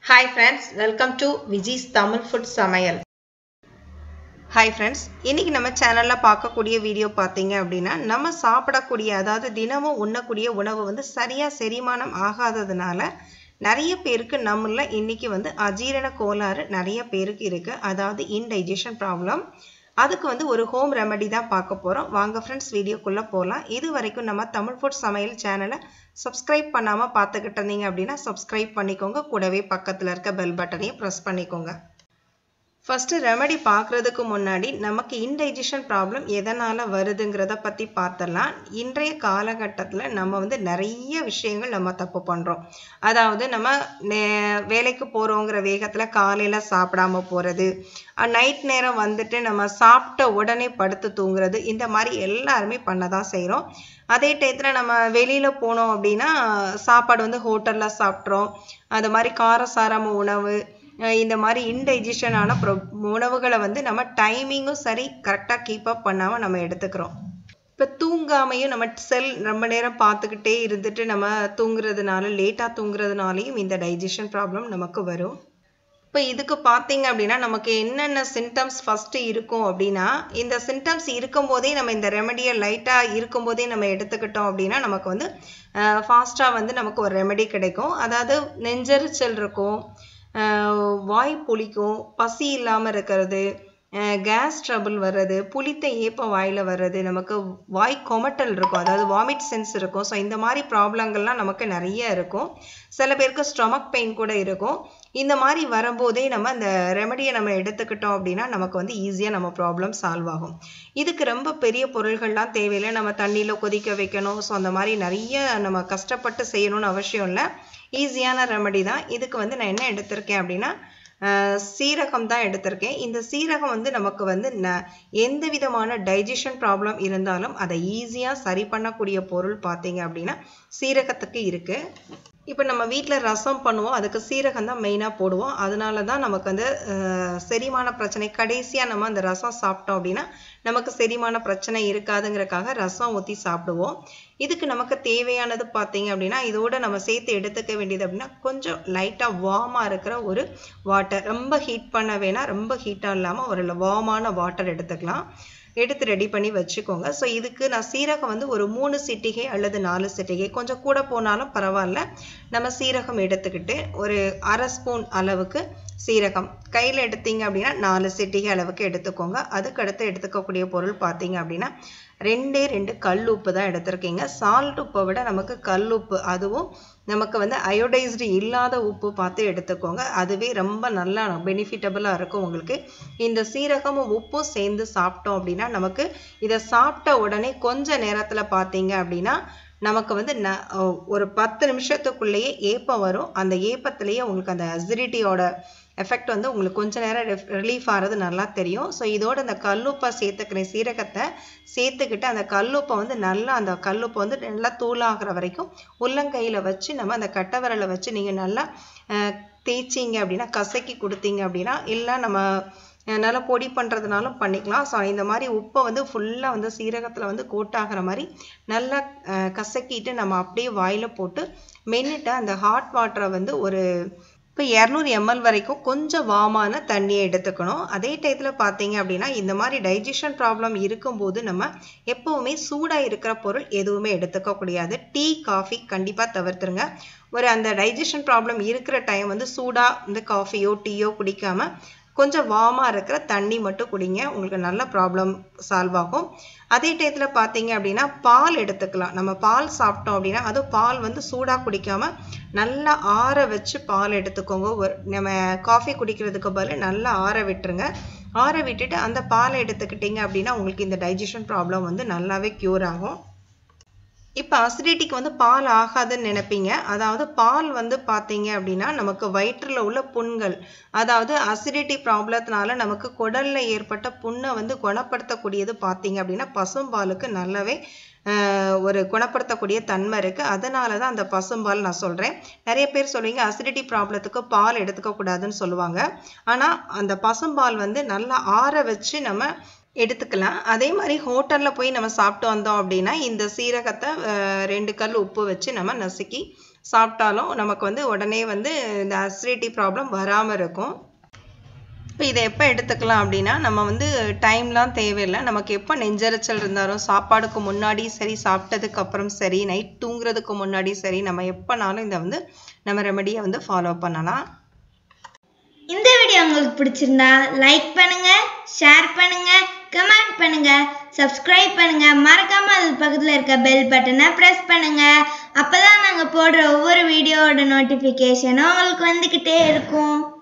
hi friends welcome to Viji's Tamil food சமையல் hi friends இன்றைக்கி நம்ம சேனலில் பார்க்கக்கூடிய வீடியோ பார்த்தீங்க அப்படின்னா நம்ம சாப்பிடக்கூடிய அதாவது தினமும் உண்ணக்கூடிய உணவு வந்து சரியாக செரிமானம் ஆகாததுனால நிறைய பேருக்கு நம்மள இன்றைக்கி வந்து அஜீரண கோளாறு நிறைய பேருக்கு இருக்குது அதாவது இன்டைஜஷன் ப்ராப்ளம் அதுக்கு வந்து ஒரு ஹோம் ரெமெடி தான் பார்க்க போகிறோம் வாங்க ஃப்ரெண்ட்ஸ் வீடியோக்குள்ளே போகலாம் இது வரைக்கும் நம்ம தமிழ் ஃபுட் சமையல் சேனலை சப்ஸ்கிரைப் பண்ணாமல் பார்த்துக்கிட்டு இருந்தீங்க அப்படின்னா சப்ஸ்கிரைப் பண்ணிக்கோங்க கூடவே பக்கத்தில் இருக்க பெல் பட்டனையும் ப்ரெஸ் பண்ணிக்கோங்க ஃபஸ்ட்டு ரெமெடி பார்க்குறதுக்கு முன்னாடி நமக்கு இன்டைஜஷன் ப்ராப்ளம் எதனால் வருதுங்கிறத பற்றி பார்த்துடலாம் இன்றைய காலகட்டத்தில் நம்ம வந்து நிறைய விஷயங்கள் நம்ம தப்பு பண்ணுறோம் அதாவது நம்ம வேலைக்கு போகிறோங்கிற வேகத்தில் காலையில் சாப்பிடாம போகிறது நைட் நேரம் வந்துட்டு நம்ம சாப்பிட்ட உடனே படுத்து தூங்குறது இந்த மாதிரி எல்லாருமே பண்ண தான் செய்கிறோம் அதே டயத்தில் நம்ம வெளியில் போனோம் அப்படின்னா சாப்பாடு வந்து ஹோட்டலில் சாப்பிட்றோம் அது மாதிரி காரசாரம உணவு இந்த மாதிரி இன்டைஜஷனான ப்ரொ உணவுகளை வந்து நம்ம டைமிங்கும் சரி கரெக்டாக கீப் அப் பண்ணாமல் நம்ம எடுத்துக்கிறோம் இப்போ தூங்காமையும் நம்ம செல் ரொம்ப நேரம் பார்த்துக்கிட்டே இருந்துட்டு நம்ம தூங்குறதுனால லேட்டாக தூங்குறதுனாலையும் இந்த டைஜஷன் ப்ராப்ளம் நமக்கு வரும் இப்போ இதுக்கு பார்த்தீங்க அப்படின்னா நமக்கு என்னென்ன சிம்டம்ஸ் ஃபஸ்ட்டு இருக்கும் அப்படின்னா இந்த சிம்டம்ஸ் இருக்கும்போதே நம்ம இந்த ரெமெடியை லைட்டாக இருக்கும்போதே நம்ம எடுத்துக்கிட்டோம் அப்படின்னா நமக்கு வந்து ஃபாஸ்ட்டாக வந்து நமக்கு ஒரு ரெமெடி கிடைக்கும் அதாவது நெஞ்சரிச்சல் இருக்கும் வாய் புளிக்கும் பசி இல்லாமல் இருக்கிறது கேஸ் ட்ரபிள் வர்றது புளித்த ஏப்பம் வாயில் வர்றது நமக்கு வாய் கொமட்டல் இருக்கும் அதாவது வாமிட் சென்ஸ் இருக்கும் ஸோ இந்த மாதிரி ப்ராப்ளங்கள்லாம் நமக்கு நிறைய இருக்கும் சில பேருக்கு ஸ்டொமக் பெயின் கூட இருக்கும் இந்த மாதிரி வரும்போதே நம்ம அந்த ரெமடியை நம்ம எடுத்துக்கிட்டோம் அப்படின்னா நமக்கு வந்து ஈஸியாக நம்ம ப்ராப்ளம் சால்வ் ஆகும் இதுக்கு ரொம்ப பெரிய பொருள்கள்லாம் தேவையில்லை நம்ம தண்ணியில் கொதிக்க வைக்கணும் ஸோ அந்த மாதிரி நிறைய நம்ம கஷ்டப்பட்டு செய்யணும்னு அவசியம் இல்லை ஈஸியான ரெமடி தான் இதுக்கு வந்து நான் என்ன எடுத்திருக்கேன் அப்படின்னா சீரகம் தான் எடுத்திருக்கேன் இந்த சீரகம் வந்து நமக்கு வந்து ந எந்த விதமான டைஜஷன் ப்ராப்ளம் இருந்தாலும் அதை ஈஸியாக சரி பண்ணக்கூடிய பொருள் பார்த்தீங்க அப்படின்னா சீரகத்துக்கு இருக்குது இப்போ நம்ம வீட்டில் ரசம் பண்ணுவோம் அதுக்கு சீரகம் தான் மெயினாக போடுவோம் அதனால தான் நமக்கு வந்து செரிமான பிரச்சனை கடைசியாக நம்ம அந்த ரசம் சாப்பிட்டோம் அப்படின்னா நமக்கு செரிமான பிரச்சனை இருக்காதுங்கிறக்காக ரசம் ஊற்றி சாப்பிடுவோம் இதுக்கு நமக்கு தேவையானது பார்த்தீங்க அப்படின்னா இதோட நம்ம சேர்த்து எடுத்துக்க வேண்டியது அப்படின்னா கொஞ்சம் லைட்டாக வார்மாக இருக்கிற ஒரு வாட்டர் ரொம்ப ஹீட் பண்ண வேணாம் ரொம்ப ஹீட்டாக இல்லாமல் ஒரு வார்மான வாட்டர் எடுத்துக்கலாம் எடுத்து ரெடி பண்ணி வச்சுக்கோங்க ஸோ இதுக்கு நான் சீரகம் வந்து ஒரு மூணு சிட்டிகை அல்லது நாலு சிட்டிகை கொஞ்சம் கூட போனாலும் பரவாயில்ல நம்ம சீரகம் எடுத்துக்கிட்டு ஒரு அரை ஸ்பூன் அளவுக்கு சீரகம் கையில் எடுத்தீங்க அப்படின்னா நாலு சிட்டிகை அளவுக்கு எடுத்துக்கோங்க அதுக்கு அடுத்து எடுத்துக்கக்கூடிய பொருள் பார்த்தீங்க அப்படின்னா ரெண்டே ரெண்டு கல் உப்பு தான் எடுத்திருக்கீங்க சால்ட் உப்பை விட நமக்கு கல் உப்பு அதுவும் நமக்கு வந்து அயோடைஸ்டு இல்லாத உப்பு பார்த்து எடுத்துக்கோங்க அதுவே ரொம்ப நல்லா பெனிஃபிட்டபுளாக இருக்கும் உங்களுக்கு இந்த சீரகமும் உப்பும் சேர்ந்து சாப்பிட்டோம் அப்படின்னா நமக்கு இதை சாப்பிட்ட உடனே கொஞ்ச நேரத்தில் பார்த்தீங்க அப்படின்னா நமக்கு வந்து ந ஒரு பத்து நிமிஷத்துக்குள்ளேயே ஏப்பம் வரும் அந்த ஏப்பத்திலேயே உங்களுக்கு அந்த அசிடிட்டியோட எஃபெக்ட் வந்து உங்களுக்கு கொஞ்ச நேரம் ரிலீஃப் ஆகிறது நல்லா தெரியும் ஸோ இதோட அந்த கல்லுப்பை சேர்த்துக்கிறேன் சீரகத்தை சேர்த்துக்கிட்டு அந்த கல்லுப்பை வந்து நல்லா அந்த கல்லுப்பை வந்து நல்லா தூளாகிற வரைக்கும் உள்ளங்கையில் வச்சு நம்ம அந்த கட்டை விரலை வச்சு நீங்கள் நல்லா தேய்ச்சிங்க அப்படின்னா கசக்கி கொடுத்தீங்க அப்படின்னா இல்லை நம்ம நல்லா பொடி பண்ணுறதுனாலும் பண்ணிக்கலாம் ஸோ இந்த மாதிரி உப்பை வந்து ஃபுல்லாக வந்து சீரகத்தில் வந்து கோட்டாகிற மாதிரி நல்லா கசக்கிட்டு நம்ம அப்படியே வாயில் போட்டு மென்னுட்டு அந்த ஹாட் வாட்டரை வந்து ஒரு இப்போ இரநூறு எம்எல் வரைக்கும் கொஞ்சம் வாமான தண்ணியை எடுத்துக்கணும் அதே டயத்தில் பார்த்தீங்க அப்படின்னா இந்த மாதிரி டைஜஷன் ப்ராப்ளம் இருக்கும்போது நம்ம எப்போவுமே சூடாக இருக்கிற பொருள் எதுவுமே எடுத்துக்க முடியாது டீ காஃபி கண்டிப்பாக தவிர்த்துருங்க ஒரு அந்த டைஜஷன் ப்ராப்ளம் இருக்கிற டைம் வந்து சூடாக இந்த காஃபியோ டீயோ குடிக்காமல் கொஞ்சம் வார்மாக இருக்கிற தண்ணி மட்டும் குடிங்க உங்களுக்கு நல்ல ப்ராப்ளம் சால்வ் ஆகும் அதே டயத்தில் பார்த்தீங்க அப்படின்னா பால் எடுத்துக்கலாம் நம்ம பால் சாப்பிட்டோம் அப்படின்னா அதுவும் பால் வந்து சூடாக குடிக்காமல் நல்லா ஆற வச்சு பால் எடுத்துக்கோங்க ஒரு நம்ம காஃபி குடிக்கிறதுக்கு பதில் நல்லா ஆற விட்டுருங்க ஆற விட்டுட்டு அந்த பாலை எடுத்துக்கிட்டிங்க அப்படின்னா உங்களுக்கு இந்த டைஜஷன் ப்ராப்ளம் வந்து நல்லாவே க்யூர் ஆகும் இப்போ அசிடிட்டிக்கு வந்து பால் ஆகாதுன்னு நினைப்பீங்க அதாவது பால் வந்து பார்த்தீங்க அப்படின்னா நமக்கு வயிற்றில் உள்ள புண்கள் அதாவது அசிடிட்டி ப்ராப்ளத்தினால நமக்கு குடலில் ஏற்பட்ட புண்ணை வந்து குணப்படுத்தக்கூடியது பார்த்தீங்க அப்படின்னா பசும்பாலுக்கு நல்லாவே ஒரு குணப்படுத்தக்கூடிய தன்மை இருக்குது அதனால தான் அந்த பசும்பால் நான் சொல்கிறேன் நிறைய பேர் சொல்லுவீங்க அசிடிட்டி ப்ராப்ளத்துக்கு பால் எடுத்துக்க கூடாதுன்னு சொல்லுவாங்க ஆனால் அந்த பசும்பால் வந்து நல்லா ஆற வச்சு நம்ம எடுத்துக்கலாம் அதே மாதிரி ஹோட்டலில் போய் நம்ம சாப்பிட்டு வந்தோம் அப்படின்னா இந்த சீரகத்தை அஹ், ரெண்டு கல் உப்பு வச்சு நம்ம நசுக்கி சாப்பிட்டாலும் நமக்கு வந்து உடனே வந்து இந்த அசிடிட்டி ப்ராப்ளம் வராமல் இருக்கும் இப்போ இதை எப்போ எடுத்துக்கலாம் அப்படின்னா நம்ம வந்து டைம்லாம் தேவையில்லை நமக்கு எப்போ நெஞ்செரிச்சல் இருந்தாலும் சாப்பாடுக்கு முன்னாடி சரி சாப்பிட்டதுக்கு அப்புறம் சரி நைட் தூங்குறதுக்கு முன்னாடி சரி நம்ம எப்போனாலும் இதை வந்து நம்ம ரெமடியை வந்து ஃபாலோ பண்ணலாம் இந்த வீடியோ உங்களுக்கு பிடிச்சிருந்தா லைக் பண்ணுங்க ஷேர் பண்ணுங்க கமெண்ட் பண்ணுங்க சப்ஸ்கிரைப் பண்ணுங்க மறக்காம அது பக்கத்துல இருக்க பெல் பட்டனை பிரஸ் பண்ணுங்க அப்பதான் நாங்க போடுற ஒவ்வொரு வீடியோவோட நோட்டிபிகேஷனும் உங்களுக்கு வந்துகிட்டே இருக்கும்